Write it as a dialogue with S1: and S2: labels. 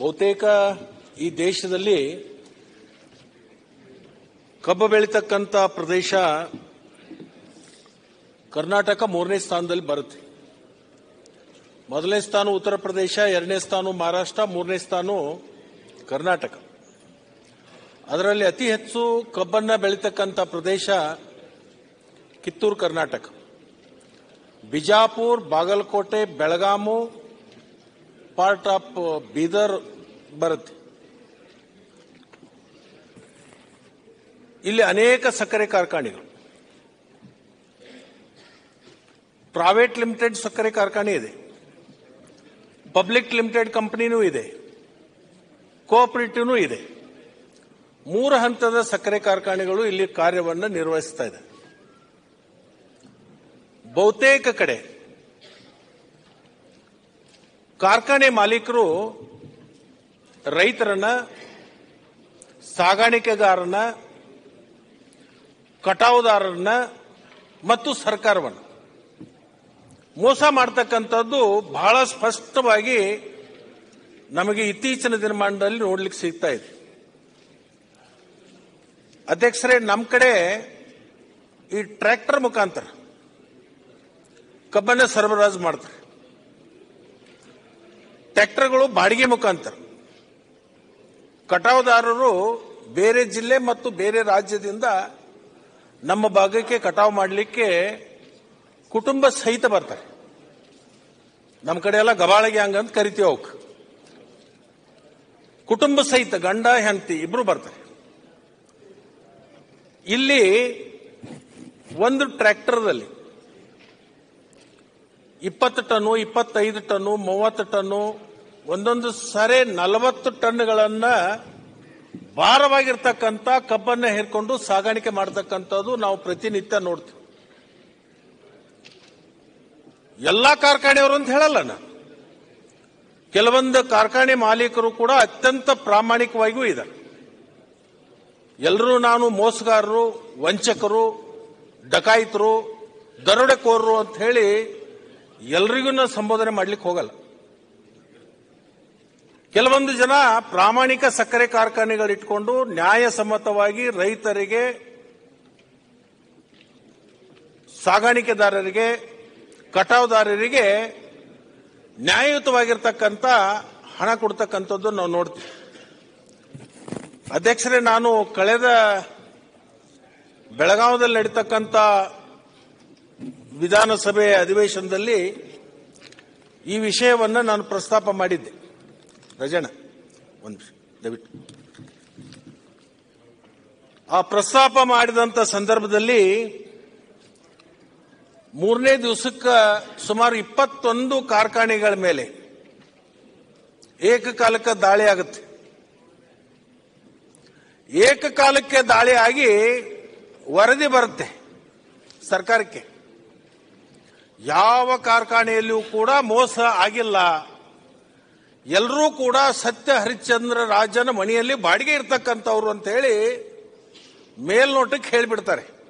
S1: ಬಹುತೇಕ ಈ ದೇಶದಲ್ಲಿ ಕಬ್ಬು ಬೆಳೀತಕ್ಕಂಥ ಪ್ರದೇಶ ಕರ್ನಾಟಕ ಮೂರನೇ ಸ್ಥಾನದಲ್ಲಿ ಬರುತ್ತೆ ಮೊದಲನೇ ಸ್ಥಾನ ಉತ್ತರ ಪ್ರದೇಶ ಎರಡನೇ ಸ್ಥಾನ ಮಹಾರಾಷ್ಟ್ರ ಮೂರನೇ ಸ್ಥಾನ ಕರ್ನಾಟಕ ಅದರಲ್ಲಿ ಅತಿ ಹೆಚ್ಚು ಕಬ್ಬನ್ನ ಬೆಳೀತಕ್ಕಂಥ ಪ್ರದೇಶ ಕಿತ್ತೂರು ಕರ್ನಾಟಕ ಬಿಜಾಪುರ್ ಬಾಗಲಕೋಟೆ ಬೆಳಗಾಮು ಪಾರ್ಟ್ ಆಫ್ ಬೀದರ್ ಬರುತ್ತೆ ಇಲ್ಲಿ ಅನೇಕ ಸಕ್ಕರೆ ಕಾರ್ಖಾನೆಗಳು ಪ್ರೈವೇಟ್ ಲಿಮಿಟೆಡ್ ಸಕ್ಕರೆ ಕಾರ್ಖಾನೆ ಇದೆ ಪಬ್ಲಿಕ್ ಲಿಮಿಟೆಡ್ ಕಂಪನಿನೂ ಇದೆ ಕೋಆಪರೇಟಿವ್ನೂ ಇದೆ ಮೂರು ಹಂತದ ಸಕ್ಕರೆ ಕಾರ್ಖಾನೆಗಳು ಇಲ್ಲಿ ಕಾರ್ಯವನ್ನು ನಿರ್ವಹಿಸ್ತಾ ಇದೆ ಬಹುತೇಕ ಕಡೆ ಕಾರ್ಖಾನೆ ಮಾಲೀಕರು ರೈತರನ್ನ ಸಾಗಾಣಿಕೆಗಾರನ ಕಟಾವುದಾರರನ್ನ ಮತ್ತು ಸರ್ಕಾರವನ್ನು ಮೋಸ ಮಾಡ್ತಕ್ಕಂಥದ್ದು ಬಹಳ ಸ್ಪಷ್ಟವಾಗಿ ನಮಗೆ ಇತ್ತೀಚಿನ ದಿನಮಾನದಲ್ಲಿ ನೋಡ್ಲಿಕ್ಕೆ ಸಿಗ್ತಾ ಇದೆ ಅಧ್ಯಕ್ಷರೇ ನಮ್ಮ ಕಡೆ ಈ ಟ್ರ್ಯಾಕ್ಟರ್ ಮುಖಾಂತರ ಕಬ್ಬನ್ನ ಸರಬರಾಜು ಮಾಡ್ತಾರೆ ಟ್ರ್ಯಾಕ್ಟರ್ಗಳು ಬಾಡಿಗೆ ಮುಖಾಂತರ ಕಟಾವುದಾರರು ಬೇರೆ ಜಿಲ್ಲೆ ಮತ್ತು ಬೇರೆ ರಾಜ್ಯದಿಂದ ನಮ್ಮ ಭಾಗಕ್ಕೆ ಕಟಾವು ಮಾಡಲಿಕ್ಕೆ ಕುಟುಂಬ ಸಹಿತ ಬರ್ತಾರೆ ನಮ್ಮ ಕಡೆ ಎಲ್ಲ ಗಬಾಳಿಗೆ ಹಂಗಂತ ಕರಿತೀವಿ ಅವಕ್ಕೆ ಕುಟುಂಬ ಸಹಿತ ಗಂಡ ಹೆಂಡತಿ ಇಬ್ರು ಬರ್ತಾರೆ ಇಲ್ಲಿ ಒಂದು ಟ್ರ್ಯಾಕ್ಟರ್ದಲ್ಲಿ ಇಪ್ಪತ್ತು ಟನ್ನು ಇಪ್ಪತ್ತೈದು ಟನ್ನು ಮೂವತ್ತು ಟನ್ನು ಒಂದೊಂದು ಸರೆ ನಲವತ್ತು ಟನ್ಗಳನ್ನ ಭಾರವಾಗಿರ್ತಕ್ಕಂಥ ಕಬ್ಬನ್ನ ಹೇರ್ಕೊಂಡು ಸಾಗಾಣಿಕೆ ಮಾಡತಕ್ಕಂಥದ್ದು ನಾವು ಪ್ರತಿನಿತ್ಯ ನೋಡ್ತೀವಿ ಎಲ್ಲಾ ಕಾರ್ಖಾನೆಯವರು ಅಂತ ಹೇಳಲ್ಲ ನಾನು ಕೆಲವೊಂದು ಕಾರ್ಖಾನೆ ಮಾಲೀಕರು ಕೂಡ ಅತ್ಯಂತ ಪ್ರಾಮಾಣಿಕವಾಗಿಯೂ ಇದ್ದಾರೆ ಎಲ್ಲರೂ ನಾನು ಮೋಸಗಾರರು ವಂಚಕರು ಡಕಾಯಿತರು ದರೋಡೆಕೋರರು ಅಂತ ಹೇಳಿ ಎಲ್ರಿಗೂ ನಾನು ಸಂಬೋಧನೆ ಮಾಡ್ಲಿಕ್ಕೆ ಹೋಗಲ್ಲ ಕೆಲವೊಂದು ಜನ ಪ್ರಾಮಾಣಿಕ ಸಕ್ಕರೆ ಕಾರ್ಖಾನೆಗಳಿಟ್ಕೊಂಡು ನ್ಯಾಯಸಮ್ಮತವಾಗಿ ರೈತರಿಗೆ ಸಾಗಾಣಿಕೆದಾರರಿಗೆ ಕಟಾವುದಾರರಿಗೆ ನ್ಯಾಯಯುತವಾಗಿರ್ತಕ್ಕಂಥ ಹಣ ಕೊಡ್ತಕ್ಕಂಥದ್ದು ನಾವು ನೋಡ್ತೀವಿ ಅಧ್ಯಕ್ಷರೇ ನಾನು ಕಳೆದ ಬೆಳಗಾವದಲ್ಲಿ ನಡೀತಕ್ಕಂಥ ವಿಧಾನಸಭೆ ಅಧಿವೇಶನದಲ್ಲಿ ಈ ವಿಷಯವನ್ನು ನಾನು ಪ್ರಸ್ತಾಪ ಮಾಡಿದ್ದೆ ರಜಣ ಒಂದು ನಿಮಿಷ ದಯವಿಟ್ಟು ಆ ಪ್ರಸ್ತಾಪ ಮಾಡಿದಂಥ ಸಂದರ್ಭದಲ್ಲಿ ಮೂರನೇ ದಿವಸಕ್ಕೆ ಸುಮಾರು ಇಪ್ಪತ್ತೊಂದು ಕಾರ್ಖಾನೆಗಳ ಮೇಲೆ ಏಕಕಾಲಕ್ಕೆ ದಾಳಿ ಆಗುತ್ತೆ ಏಕಕಾಲಕ್ಕೆ ದಾಳಿ ಆಗಿ ವರದಿ ಬರುತ್ತೆ ಸರ್ಕಾರಕ್ಕೆ ಯಾವ ಕಾರ್ಖಾನೆಯಲ್ಲಿಯೂ ಕೂಡ ಮೋಸ ಆಗಿಲ್ಲ ಎಲ್ಲರೂ ಕೂಡ ಸತ್ಯ ಹರಿಶ್ಚಂದ್ರ ರಾಜನ ಮನೆಯಲ್ಲಿ ಬಾಡಿಗೆ ಇರ್ತಕ್ಕಂಥವ್ರು ಅಂತ ಹೇಳಿ ಮೇಲ್ನೋಟಕ್ಕೆ ಹೇಳಿಬಿಡ್ತಾರೆ